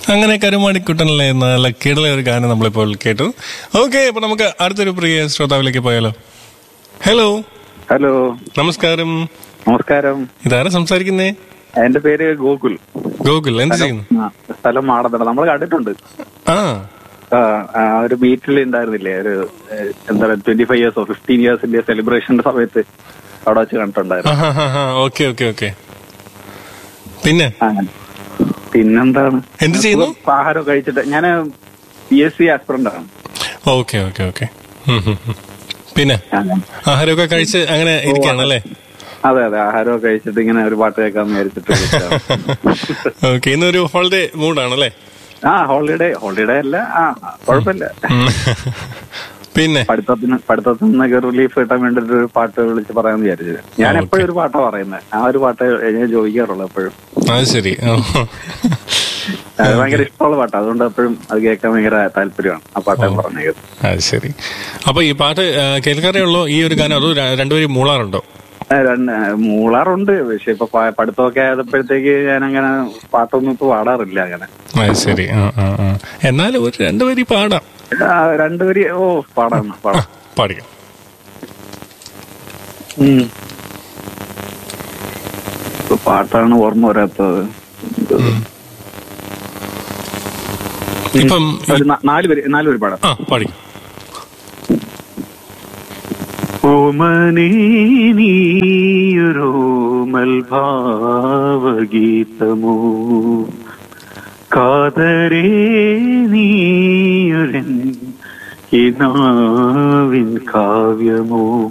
അങ്ങനെ കരുമാടിക്കുട്ടനിലെ നല്ല കിടല ഒരു ഗാനം നമ്മളിപ്പോൾ കേട്ടു ഓക്കെ അപ്പൊ നമുക്ക് അടുത്തൊരു പ്രിയ ശ്രോതാവിലേക്ക് പോയാലോ ഹലോ ഹലോ നമസ്കാരം നമസ്കാരം ഇതാരാ സംസാരിക്കുന്നേ എന്റെ പേര് ഗോകുൽ ഗോകുൽ എന്ത് ചെയ്യുന്നു ആ, സ്ഥലം മാടത്തട നമ്മൾ കണ്ടിട്ടുണ്ട് ആ ആ, ആ, ഒരു മീറ്റിൽ ഉണ്ടായിരുന്നില്ലേ ഒരു ഏഹ്, എന്താ പറയുക ട്വന്റി ഫൈവ് ഇയേഴ്സോ ഫിഫ്റ്റീൻ ഇയേഴ്സിന്റെ സെലിബ്രേഷന്റെ സമയത്ത് അവിടെ വെച്ച് കണ്ടിട്ടുണ്ടായിരുന്നു ഓക്കെ ഓക്കെ ഓക്കെ പിന്നെ അങ്ങനെ പിന്നെന്താണ് എന്ത് ചെയ്യുന്നു? ആഹാരം കഴിച്ചിട്ട് ഞാൻ പി എസ് സി ആസ്പിറന്റ് ആണ് ഓക്കെ ഓക്കെ ഓക്കെ പിന്നെ അങ്ങനെ. ആഹാരമൊക്കെ കഴിച്ച് അങ്ങനെ ഇരിക്കുകയാണല്ലേ അതെ അതെ ആഹാരമൊക്കെ കഴിച്ചിട്ട് ഇങ്ങനെ ഒരു പാട്ട് കേൾക്കാന്ന് വിചാരിച്ചിട്ട് വിളിച്ചതാണ്. ഓക്കെ ഇന്നൊരു ഹോളിഡേ മൂഡാണല്ലേ ആ ഹോളിഡേ ഹോളിഡേ അല്ല ആ കുഴപ്പമില്ല ഉം. പിന്നെ പഠിത്തത്തിന് പഠിത്തത്തിൽ നിന്നൊക്കെ റിലീഫ് കിട്ടാൻ വേണ്ടിട്ട് ഒരു പാട്ട് വിളിച്ച് പറയാന്ന് വിചാരിച്ചത് ഞാൻ ഓക്കേ. എപ്പോഴും ഒരു പാട്ടാ പറയുന്നത് ആ ഒരു പാട്ട് ഞാൻ ചോദിക്കാറുള്ളൂ എപ്പോഴും അത് ശരി ഓ. അത് ഭയങ്കര ഇഷ്ടമുള്ള പാട്ടാ അതുകൊണ്ട് എപ്പോഴും അത് കേൾക്കാൻ ഭയങ്കര താല്പര്യമാണ് ആ പാട്ട് ഞാൻ പറഞ്ഞത് അത് ശരി അപ്പൊ ഈ പാട്ട് ആ, കേൾക്കാറേ ഉള്ളൂ ഈ ഒരു ഗാനം അതോ ര- രണ്ടുപേരും മൂളാറുണ്ടോ രണ്ട് മൂളാറുണ്ട് പക്ഷെ ഇപ്പൊ പ- പഠിത്തമൊക്കെ ആയപ്പോഴത്തേക്ക് ഞാൻ അങ്ങനെ പാട്ടൊന്നും ഇപ്പൊ പാടാറില്ല അങ്ങനെ അത് ശരി ആ ആ ആ എന്നാലും ഒരു രണ്ടുപേരും പാടാം ആ, രണ്ടുപേര് ഓ പാടാണ് ആ, പാടാം പാടിക്കാം ഉം. ഇപ്പൊ പാട്ടാണ് ഓർമ്മ വരാത്തത് ഇപ്പം ഒരു നാ- നാല് പേര് നാല് പേര് പാടാം ആ പാടിക്കാം ഓമനേ നീയൊരോമൽ ഭാവഗീതമോ കാതരേ നീയൊരൻ കിനാവിൻ കാവ്യമോ